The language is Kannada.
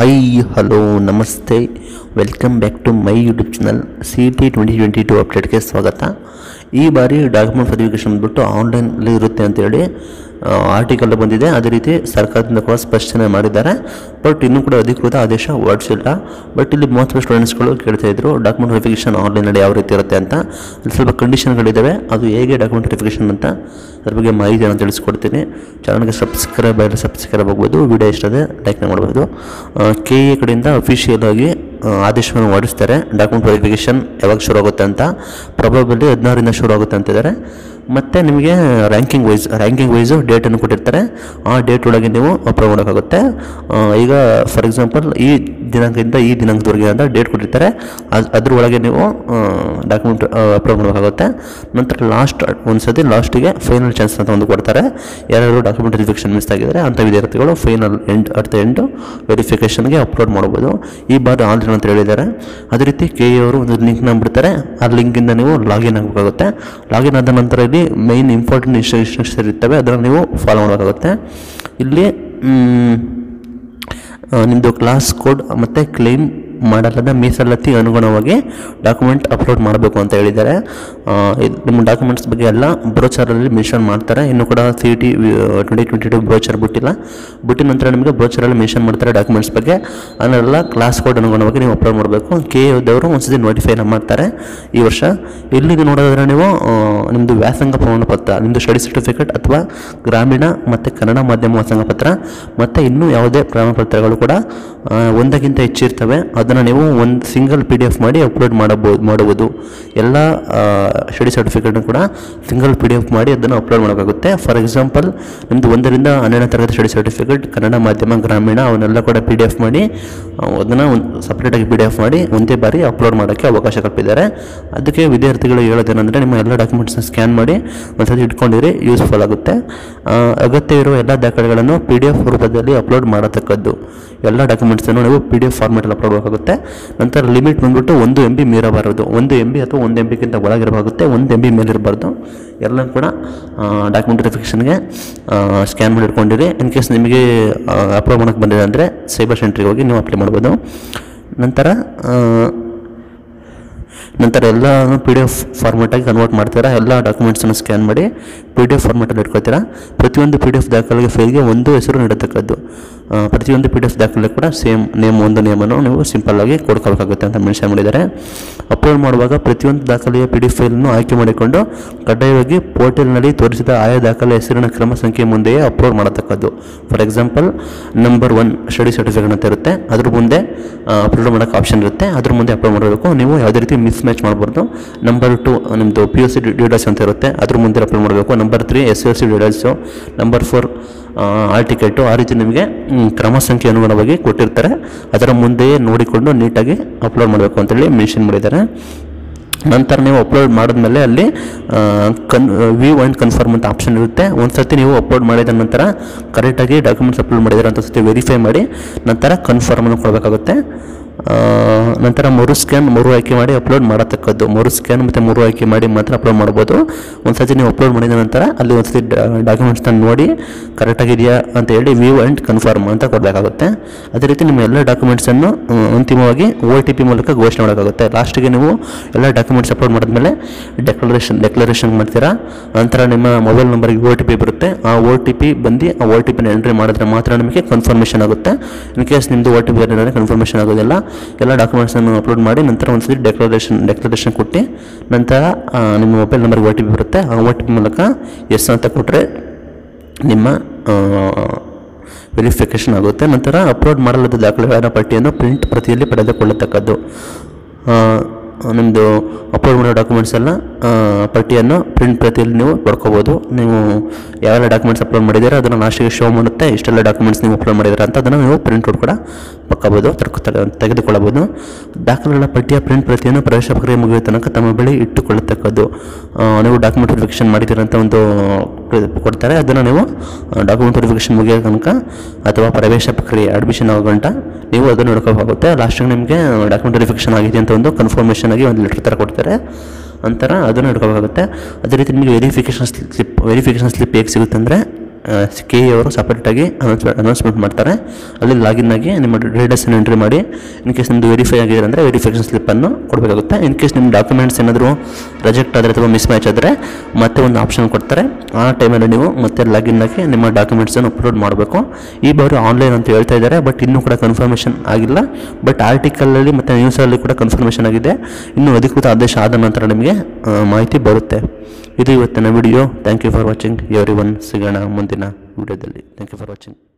ಐ ಹಲೋ ನಮಸ್ತೆ welcome back to my YouTube channel C T twenty twenty two ಅಪ್ಡೇಟ್ಗೆ ಸ್ವಾಗತ ಈ ಬಾರಿ ಡಾಕ್ಯುಮೆಂಟ್ ವೆರಿಫಿಕೇಷನ್ ಬಂದ್ಬಿಟ್ಟು ಆನ್ಲೈನಲ್ಲಿ ಇರುತ್ತೆ ಅಂತೇಳಿ ಆರ್ಟಿಕಲ್ ಬಂದಿದೆ ಅದೇ ರೀತಿ ಸರ್ಕಾರದಿಂದ ಕೂಡ ಸ್ಪಷ್ಟನೆ ಮಾಡಿದ್ದಾರೆ ಬಟ್ ಇನ್ನೂ ಕೂಡ ಅಧಿಕೃತ ಆದೇಶ ಹೊರಡಿಸಿಲ್ಲ ಬಟ್ ಇಲ್ಲಿ ಮೂವತ್ತು ಸ್ಟೂಡೆಂಟ್ಸ್ಗಳು ಕೇಳ್ತಾ ಇದ್ರು ಡಾಕ್ಯುಮೆಂಟ್ ವೆರಿಫಿಕೇಷನ್ ಆನ್ಲೈನಲ್ಲಿ ಯಾವ ರೀತಿ ಇರುತ್ತೆ ಅಂತ ಇಲ್ಲಿ ಸ್ವಲ್ಪ ಕಂಡೀಷನ್ಗಳಿದ್ದಾವೆ ಅದು ಹೇಗೆ ಡಾಕ್ಯುಮೆಂಟ್ ವೆರಿಫಿಕೇಷನ್ ಅಂತ ಅದ್ರ ಬಗ್ಗೆ ಮಾಹಿತಿಯನ್ನು ತಿಳಿಸ್ಕೊಡ್ತೀನಿ ಚಾನಲ್ಗೆ ಸಬ್ಸ್ಕ್ರೈಬ್ ಆಗಿ ಸಬ್ಸ್ಕ್ರೈಬ್ ಆಗ್ಬೋದು ವಿಡಿಯೋ ಇಷ್ಟ ಆದರೆ ಲೈಕ್ನ ಮಾಡ್ಬೋದು ಕೆ ಎ ಕಡೆಯಿಂದ ಅಫಿಷಿಯಲ್ ಆಗಿ ಆ, ಆದೇಶವನ್ನು ಹೊರಡಿಸ್ತಾರೆ ಡಾಕ್ಯುಮೆಂಟ್ ವೆರಿಫಿಕೇಷನ್ ಯಾವಾಗ ಶುರು ಆಗುತ್ತೆ ಅಂತ ಪ್ರೊಬಬಲಿ ಹದಿನಾರರಿಂದ ಶುರು ಆಗುತ್ತೆ ಅಂತಿದ್ದಾರೆ ಮತ್ತು ನಿಮಗೆ ರ್ಯಾಂಕಿಂಗ್ ವೈಸ್ ರ್ಯಾಂಕಿಂಗ್ ವೈಸು ಡೇಟನ್ನು ಕೊಟ್ಟಿರ್ತಾರೆ ಆ ಡೇಟ್ ಒಳಗೆ ನೀವು ಅಪ್ಲೋಡ್ ಮಾಡೋಕ್ಕಾಗುತ್ತೆ ಆ, ಈಗ ಫಾರ್ ಎಕ್ಸಾಂಪಲ್ ಈ ದಿನಾಂಕದಿಂದ ಈ ದಿನಾಂಕದವರೆಗೆ ಅಂತ ಡೇಟ್ ಕೊಟ್ಟಿರ್ತಾರೆ ಅದ್- ಅದ್ರ ಒಳಗೆ ನೀವು ಡಾಕ್ಯುಮೆಂಟ್ ಅಪ್ಲೋಡ್ ಮಾಡಬೇಕಾಗುತ್ತೆ ನಂತರ ಲಾಸ್ಟ್ ಒಂದು ಸತಿ ಲಾಸ್ಟಿಗೆ ಫೈನಲ್ ಚಾನ್ಸ್ ಅಂತ ಒಂದು ಕೊಡ್ತಾರೆ ಯಾರು ಡಾಕ್ಯುಮೆಂಟ್ ವೆರಿಫಿಕೇಷನ್ ಮಿಸ್ ಆಗಿದ್ದಾರೆ ಅಂಥ ವಿದ್ಯಾರ್ಥಿಗಳು final end at the end ವೆರಿಫಿಕೇಷನ್ಗೆ ಅಪ್ಲೋಡ್ ಮಾಡ್ಬೋದು ಈ ಬಾರಿ ಆನ್ಲೈನ್ ಅಂತ ಹೇಳಿದ್ದಾರೆ ಅದೇ ರೀತಿ ಕೆ ಎ ಅವರು ಒಂದು ಲಿಂಕ್ನ ಬಿಡ್ತಾರೆ ಆ ಲಿಂಕಿಂದ ನೀವು ಲಾಗಿನ್ ಆಗಬೇಕಾಗುತ್ತೆ ಲಾಗಿನ್ ಆದ ನಂತರ ಇಲ್ಲಿ ಮೈನ್ ಇಂಪಾರ್ಟೆಂಟ್ ಇನ್ಸ್ಟ್ರಕ್ಷನ್ಸ್ ಇರ್ತವೆ ಅದನ್ನು ನೀವು ಫಾಲೋ ಮಾಡಬೇಕಾಗುತ್ತೆ ಇಲ್ಲಿ ಮ್, ಆ, ನಿಮ್ಮದು ಕ್ಲಾಸ್ ಕೋಡ್ ಮತ್ತು ಕ್ಲೈಮ್ ಮಾಡಲಾದ ಮೀಸಲಾತಿ ಅನುಗುಣವಾಗಿ ಡಾಕ್ಯುಮೆಂಟ್ ಅಪ್ಲೋಡ್ ಮಾಡಬೇಕು ಅಂತ ಹೇಳಿದ್ದಾರೆ ಆ, ಇದು ನಿಮ್ಮ ಡಾಕ್ಯುಮೆಂಟ್ಸ್ ಬಗ್ಗೆ ಎಲ್ಲ ಬ್ರೋಚರಲ್ಲಿ ಮೆನ್ಷನ್ ಮಾಡ್ತಾರೆ ಇನ್ನು ಕೂಡ C T twenty twenty two brochure ಬಿಟ್ಟಿಲ್ಲ ಬಿಟ್ಟಿದ ನಂತರ ನಿಮಗೆ ಬ್ರೋಚರಲ್ಲಿ ಮೆನ್ಷನ್ ಮಾಡ್ತಾರೆ ಡಾಕ್ಯುಮೆಂಟ್ಸ್ ಬಗ್ಗೆ ಅದನ್ನೆಲ್ಲ ಕ್ಲಾಸ್ ಕೋಡ್ ಅನುಗುಣವಾಗಿ ನೀವು ಅಪ್ಲೋಡ್ ಮಾಡಬೇಕು ಕೆ ಎದವರು ಒಂದ್ಸತಿ ನೋಟಿಫೈನ ಮಾಡ್ತಾರೆ ಈ ವರ್ಷ ಇಲ್ಲಿ ನೋಡೋದಾದ್ರೆ ನೀವು ಆ, ನಿಮ್ಮದು ವ್ಯಾಸಂಗ ಪ್ರಮಾಣ ಪತ್ರ ನಿಮ್ಮದು ಸ್ಟಡಿ ಸರ್ಟಿಫಿಕೇಟ್ ಅಥವಾ ಗ್ರಾಮೀಣ ಮತ್ತು ಕನ್ನಡ ಮಾಧ್ಯಮ ವ್ಯಾಸಂಗ ಪತ್ರ ಮತ್ತು ಇನ್ನೂ ಯಾವುದೇ ಪ್ರಮಾಣ ಪತ್ರಗಳು ಕೂಡ ಆ, ಒಂದಕ್ಕಿಂತ ಹೆಚ್ಚಿರ್ತವೆ ಅದನ್ನು ನೀವು ಒಂದು ಸಿಂಗಲ್ ಪಿ ಡಿ ಎಫ್ ಮಾಡಿ ಅಪ್ಲೋಡ್ ಮಾಡಬಹುದು ಮಾಡುವುದು ಎಲ್ಲ ಸ್ಟಡಿ ಸರ್ಟಿಫಿಕೇಟ್ನ ಕೂಡ ಸಿಂಗಲ್ ಪಿ ಡಿ ಎಫ್ ಮಾಡಿ ಅದನ್ನು ಅಪ್ಲೋಡ್ ಮಾಡೋಕ್ಕಾಗುತ್ತೆ ಫಾರ್ ಎಕ್ಸಾಂಪಲ್ ನಿಮ್ಮದು ಒಂದರಿಂದ ಹನ್ನೆರಡನೇ ತರಗತಿ ಸ್ಟಡಿ ಸರ್ಟಿಫಿಕೇಟ್ ಕನ್ನಡ ಮಾಧ್ಯಮ ಗ್ರಾಮೀಣ ಅವನ್ನೆಲ್ಲ ಕೂಡ ಪಿ ಡಿ ಎಫ್ ಮಾಡಿ ಆ, ಅದನ್ನು ಒಂದು ಸಪ್ರೇಟಾಗಿ ಪಿ ಡಿ ಎಫ್ ಮಾಡಿ ಒಂದೇ ಬಾರಿ ಅಪ್ಲೋಡ್ ಮಾಡೋಕ್ಕೆ ಅವಕಾಶ ಕಲ್ಪಿದ್ದಾರೆ ಅದಕ್ಕೆ ವಿದ್ಯಾರ್ಥಿಗಳು ಹೇಳೋದೇನೆಂದರೆ ನಿಮ್ಮ ಎಲ್ಲ ಡಾಕ್ಯುಮೆಂಟ್ಸ್ನ ಸ್ಕ್ಯಾನ್ ಮಾಡಿ ಒಂದ್ಸತಿ ಇಟ್ಕೊಂಡಿರಿ ಯೂಸ್ಫುಲ್ ಆಗುತ್ತೆ ಆ, ಅಗತ್ಯ ಇರುವ ಎಲ್ಲ ದಾಖಲೆಗಳನ್ನು ಪಿ ಡಿ ಎಫ್ ರೂಪದಲ್ಲಿ ಅಪ್ಲೋಡ್ ಮಾಡತಕ್ಕದ್ದು ಎಲ್ಲ ಡಾಕ್ಯುಮೆಂಟ್ಸನ್ನು ನೀವು ಪಿ ಡಿ ಎಫ್ ಫಾರ್ಮೆಟಲ್ಲಿ ಅಪ್ಲೋಡ್ ಮಾಡಬೇಕಾಗುತ್ತೆ ನಂತರ ಲಿಮಿಟ್ ಬಂದ್ಬಿಟ್ಟು ಒಂದು ಎಮ್ ಬಿ ಮೀರಬಾರದು ಒಂದು ಎಮ್ ಬಿ ಅಥವಾ ಒಂದು ಎಮ್ ಬಿಗಿಂತ ಒಳಗಿರಬೇಕಾಗುತ್ತೆ ಒಂದು ಎಮ್ ಬಿ ಮೇಲಿರಬಾರ್ದು ಎಲ್ಲ ಕೂಡ ಡಾಕ್ಯುಮೆಂಟ್ ವೆರಿಫಿಕೇಷನ್ಗೆ ಸ್ಕ್ಯಾನ್ ಮಾಡಿ ಇಟ್ಕೊಂಡಿರಿ ಇನ್ ಕೇಸ್ ನಿಮಗೆ ಅಪ್ಲೋಡ್ ಮಾಡೋಕ್ಕೆ ಬಂದಿದೆ ಅಂದರೆ ಸೈಬರ್ ಸೆಂಟ್ರಿಗೆ ಹೋಗಿ ನೀವು ಅಪ್ಲೈ ಮಾಡ್ಬೋದು ನಂತರ ಆ, ನಂತರ ಎಲ್ಲ ಪಿ ಡಿ ಎಫ್ ಫಾರ್ಮೆಟಾಗಿ ಕನ್ವರ್ಟ್ ಮಾಡ್ತೀರಾ ಎಲ್ಲ ಡಾಕ್ಯುಮೆಂಟ್ಸನ್ನು ಸ್ಕ್ಯಾನ್ ಮಾಡಿ ಪಿ ಡಿ ಎಫ್ ಫಾರ್ಮೆಟಲ್ಲಿ ಇಟ್ಕೊತೀರಾ ಪ್ರತಿಯೊಂದು ಪಿ ಡಿ ಎಫ್ ದಾಖಲೆಗೆ ಫೈಲ್ಗೆ ಒಂದು ಹೆಸರು ನೀಡತಕ್ಕದ್ದು ಆ, ಪ್ರತಿಯೊಂದು ಪಿ ಡಿ ಎಫ್ ದಾಖಲೆ ಕೂಡ ಸೇಮ್ ನೇಮ್ ಒಂದು ನೇಮನ್ನು ನೀವು ಸಿಂಪಲ್ಲಾಗಿ ಕೊಡ್ಕೋಬೇಕಾಗುತ್ತೆ ಅಂತ ಮೆನ್ಷನ್ ಮಾಡಿದ್ದಾರೆ ಅಪ್ಲೋಡ್ ಮಾಡುವಾಗ ಪ್ರತಿಯೊಂದು ದಾಖಲೆಯ ಪಿ ಡಿ ಎಫ್ ಫೈಲನ್ನು ಆಯ್ಕೆ ಮಾಡಿಕೊಂಡು ಕಡ್ಡಾಯವಾಗಿ ಪೋರ್ಟಲ್ನಲ್ಲಿ ತೋರಿಸಿದ ಆಯಾ ದಾಖಲೆ ಹೆಸರಿನ ಕ್ರಮ ಸಂಖ್ಯೆ ಮುಂದೆಯೇ ಅಪ್ಲೋಡ್ ಮಾಡತಕ್ಕದ್ದು for example number one study certificate ಅಂತ ಇರುತ್ತೆ ಅದ್ರ ಮುಂದೆ ಅಪ್ಲೋಡ್ ಮಾಡೋಕ್ಕೆ ಆಪ್ಷನ್ ಇರುತ್ತೆ ಅದ್ರ ಮುಂದೆ ಅಪ್ಲೋಡ್ ಮಾಡಬೇಕು ನೀವು ಯಾವುದೇ ರೀತಿ ಮಿಸ್ ಮ್ಯಾಚ್ ಮಾಡಬಾರ್ದು ನಂಬರ್ ಟು ನಿಮ್ಮದು ಪಿ ಯು ಸಿ ಡೀಟೇಲ್ಸ್ ಅಂತ ಇರುತ್ತೆ ಅದ್ರ ಮುಂದೆ ಅಪ್ಲೋಡ್ ಮಾಡಬೇಕು number three S L C details number four all ticket ಆ ರೀತಿ ನಿಮಗೆ ಮ್, ಕ್ರಮ ಸಂಖ್ಯೆ ಅನುಗುಣವಾಗಿ ಕೊಟ್ಟಿರ್ತಾರೆ ಅದರ ಮುಂದೆಯೇ ನೋಡಿಕೊಂಡು ನೀಟಾಗಿ ಅಪ್ಲೋಡ್ ಮಾಡಬೇಕು ಅಂತೇಳಿ ಮೆನ್ಷನ್ ಮಾಡಿದ್ದಾರೆ ನಂತರ ನೀವು ಅಪ್ಲೋಡ್ ಮಾಡಿದ್ಮೇಲೆ ಅಲ್ಲಿ ಆ, ಕನ್ ವ್ಯೂ ಆ್ಯಂಡ್ ಕನ್ಫರ್ಮ್ ಅಂತ ಆಪ್ಷನ್ ಇರುತ್ತೆ ಒಂದು ಸರ್ತಿ ನೀವು ಅಪ್ಲೋಡ್ ಮಾಡಿದ ನಂತರ ಕರೆಕ್ಟಾಗಿ ಡಾಕ್ಯುಮೆಂಟ್ಸ್ ಅಪ್ಲೋಡ್ ಮಾಡಿದ್ರೆ ಅಂತ ಸರ್ತಿ ವೆರಿಫೈ ಮಾಡಿ ನಂತರ ಕನ್ಫರ್ಮನ್ನು ಕೊಡಬೇಕಾಗುತ್ತೆ ಆ, ನಂತರ ಮೂರು ಸ್ಕ್ಯಾನ್ ಮೂರು ಆಯ್ಕೆ ಮಾಡಿ ಅಪ್ಲೋಡ್ ಮಾಡತಕ್ಕದ್ದು ಮೂರು ಸ್ಕ್ಯಾನ್ ಮತ್ತು ಮೂರು ಆಯ್ಕೆ ಮಾಡಿ ಮಾತ್ರ ಅಪ್ಲೋಡ್ ಮಾಡ್ಬೋದು ಒಂದು ಸರ್ತಿ ನೀವು ಅಪ್ಲೋಡ್ ಮಾಡಿದ ನಂತರ ಅಲ್ಲಿ ಒಂದು ಸರ್ತಿ ಡಾಕ್ಯುಮೆಂಟ್ಸ್ನ ನೋಡಿ ಕರೆಕ್ಟಾಗಿದೆಯಾ ಅಂತ ಹೇಳಿ ವ್ಯೂ ಆ್ಯಂಡ್ ಕನ್ಫರ್ಮ್ ಅಂತ ಕೊಡಬೇಕಾಗುತ್ತೆ ಅದೇ ರೀತಿ ನಿಮ್ಮ ಎಲ್ಲ ಡಾಕ್ಯುಮೆಂಟ್ಸನ್ನು ಅಂತಿಮವಾಗಿ ಓ ಟಿ ಪಿ ಮೂಲಕ ಘೋಷಣೆ ಮಾಡೋಕ್ಕಾಗುತ್ತೆ ಲಾಸ್ಟಿಗೆ ನೀವು ಎಲ್ಲ ಡಾಕ್ಯುಮೆಂಟ್ಸ್ ಅಪ್ಲೋಡ್ ಮಾಡಿದ್ಮೇಲೆ ಡೆಕ್ಲರೇಷನ್ ಡೆಕ್ಲರೇಷನ್ ಮಾಡ್ತೀರಾ ನಂತರ ನಿಮ್ಮ ಮೊಬೈಲ್ ನಂಬರ್ಗೆ ಓ ಟಿ ಪಿ ಬರುತ್ತೆ ಆ ಓ ಟಿ ಪಿ ಬಂದು ಆ ಓ ಟಿ ಪಿನ ಎಂಟ್ರಿ ಮಾಡಿದ್ರೆ ಮಾತ್ರ ನಿಮಗೆ ಕನ್ಫರ್ಮೇಷನ್ ಆಗುತ್ತೆ ಇನ್ ಕೇಸ್ ನಿಮ್ಮದು ಓ ಟಿ ಪಿ ಕನ್ಫರ್ಮೇಷನ್ ಆಗೋದಿಲ್ಲ ಎಲ್ಲ ಡಾಕ್ಯುಮೆಂಟ್ಸನ್ನು ಅಪ್ಲೋಡ್ ಮಾಡಿ ನಂತರ ಒಂದ್ಸತಿ ಡೆಕ್ಲರೇಷನ್ ಡೆಕ್ಲರೇಷನ್ ಕೊಟ್ಟು ನಂತರ ಆ, ನಿಮ್ಮ ಮೊಬೈಲ್ ನಂಬರ್ಗೆ ಓ ಟಿ ಪಿ ಬರುತ್ತೆ ಆ ಓ ಟಿ ಪಿ ಮೂಲಕ ಎಸ್ ಅಂತ ಕೊಟ್ಟರೆ ನಿಮ್ಮ ವೆರಿಫಿಕೇಷನ್ ಆಗುತ್ತೆ ನಂತರ ಅಪ್ಲೋಡ್ ಮಾಡಲಾದ ದಾಖಲೆಗಳ ಪಟ್ಟಿಯನ್ನು ಪ್ರಿಂಟ್ ಪ್ರತಿಯಲ್ಲಿ ಪಡೆದುಕೊಳ್ಳತಕ್ಕದ್ದು ಆ, ನಿಮ್ಮದು ಅಪ್ಲೋಡ್ ಮಾಡೋ ಡಾಕ್ಯುಮೆಂಟ್ಸ್ ಎಲ್ಲ ಆ, ಪಟ್ಟಿಯನ್ನು ಪ್ರಿಂಟ್ ಪ್ರತಿಯಲ್ಲಿ ನೀವು ಪಡ್ಕೋಬೋದು ನೀವು ಯಾವೆಲ್ಲ ಡಾಕ್ಯುಮೆಂಟ್ಸ್ ಅಪ್ಲೋಡ್ ಮಾಡಿದ್ದೀರಾ ಅದನ್ನು ಲಾಸ್ಟಿಗೆ ಶೋ ಮಾಡುತ್ತೆ ಇಷ್ಟೆಲ್ಲ ಡಾಕ್ಯುಮೆಂಟ್ಸ್ ನೀವು ಅಪ್ಲೋಡ್ ಮಾಡಿದ್ದೀರಾ ಅಂತ ಅದನ್ನು ನೀವು ಪ್ರಿಂಟ್ ಔಟ್ ಕೂಡ ಪಕ್ಕೋಬೋದು ತೆಗೆದುಕೊಳ್ಳಬಹುದು ದಾಖಲೆಗಳ ಪಟ್ಟಿಯ ಪ್ರಿಂಟ್ ಪ್ರತಿಯನ್ನು ಪ್ರವೇಶ ಪ್ರಕ್ರಿಯೆ ಮುಗಿಯುವ ತನಕ ತಮ್ಮ ಬಳಿ ಇಟ್ಟುಕೊಳ್ಳತಕ್ಕದ್ದು ಆ, ನೀವು ಡಾಕ್ಯುಮೆಂಟ್ ವೆರಿಫಿಕೇಷನ್ ಮಾಡಿದ್ದೀರಾ ಅಂತ ಒಂದು ಕೊಡ್ತಾರೆ ಅದನ್ನು ನೀವು ಡಾಕ್ಯುಮೆಂಟ್ ವೆರಿಫಿಕೇಷನ್ ಮುಗಿಯೋ ತನಕ ಅಥವಾ ಪ್ರವೇಶ ಪ್ರಕ್ರಿಯೆ ಅಡ್ಮಿಷನ್ ಆಗೋ ಗಂಟ ನೀವು ಅದನ್ನು ನೋಡ್ಕೋಬೇಕಾಗುತ್ತೆ ಲಾಸ್ಟಿಗೆ ನಿಮಗೆ ಡಾಕ್ಯುಮೆಂಟ್ ವೆರಿಫಿಕೇಷನ್ ಆಗಿದೆ ಅಂತ ಒಂದು ಕನ್ಫರ್ಮೇಷನ್ ಆಗಿ ಒಂದು ಲೆಟರ್ ಥರ ಕೊಡ್ತಾರೆ ನಂತರ ಅದನ್ನು ಇಟ್ಕೋಬೇಕಾಗುತ್ತೆ ಅದೇ ರೀತಿ ನಿಮಗೆ ವೆರಿಫಿಕೇಷನ್ ಸ್ಲಿಪ್ ವೆರಿಫಿಕೇಷನ್ ಸ್ಲಿಪ್ ಹೇಗೆ ಸಿಗುತ್ತೆ ಅಂದರೆ ಕೆ ಎ ಅವರು ಸಪ್ರೇಟಾಗಿ ಅನೌನ್ಸ್ಮೆಂಟ್ ಅನೌನ್ಸ್ಮೆಂಟ್ ಮಾಡ್ತಾರೆ ಅಲ್ಲಿ ಲಾಗಿನ್ ಆಗಿ ನಿಮ್ಮ ಡೇಟಸನ್ನು ಎಂಟ್ರಿ ಮಾಡಿ ಇನ್ ಕೇಸ್ ನಿಮ್ಮದು ವೆರಿಫೈ ಆಗಿದೆ ಅಂದರೆ ವೆರಿಫಿಕೇಷನ್ ಸ್ಲಿಪ್ಪನ್ನು ಕೊಡಬೇಕಾಗುತ್ತೆ ಇನ್ ಕೇಸ್ ನಿಮ್ಮ ಡಾಕ್ಯುಮೆಂಟ್ಸ್ ಏನಾದರೂ ರಿಜೆಕ್ಟ್ ಆದರೆ ಅಥವಾ ಮಿಸ್ ಮ್ಯಾಚ್ ಆದರೆ ಮತ್ತೆ ಒಂದು ಆಪ್ಷನ್ ಕೊಡ್ತಾರೆ ಆ ಟೈಮಲ್ಲಿ ನೀವು ಮತ್ತೆ ಲಾಗಿನ್ ಆಗಿ ನಿಮ್ಮ ಡಾಕ್ಯುಮೆಂಟ್ಸನ್ನು ಅಪ್ಲೋಡ್ ಮಾಡಬೇಕು ಈ ಬಾರಿ ಆನ್ಲೈನ್ ಅಂತ ಹೇಳ್ತಾ ಇದ್ದಾರೆ ಬಟ್ ಇನ್ನೂ ಕೂಡ ಕನ್ಫರ್ಮೇಷನ್ ಆಗಿಲ್ಲ ಬಟ್ ಆರ್ಟಿಕಲಲ್ಲಿ ಮತ್ತು ನ್ಯೂಸಲ್ಲಿ ಕೂಡ ಕನ್ಫರ್ಮೇಷನ್ ಆಗಿದೆ ಇನ್ನು ಅಧಿಕೃತ ಆದೇಶ ಆದ ನಂತರ ನಿಮಗೆ ಆ, ಮಾಹಿತಿ ಬರುತ್ತೆ ಇದು ಇವತ್ತಿನ video thank you for watching everyone ಸಿಗೋಣ ಮುಂದಿನ ವಿಡಿಯೋದಲ್ಲಿ ಥ್ಯಾಂಕ್ ಯು ಫಾರ್ ವಾಚಿಂಗ್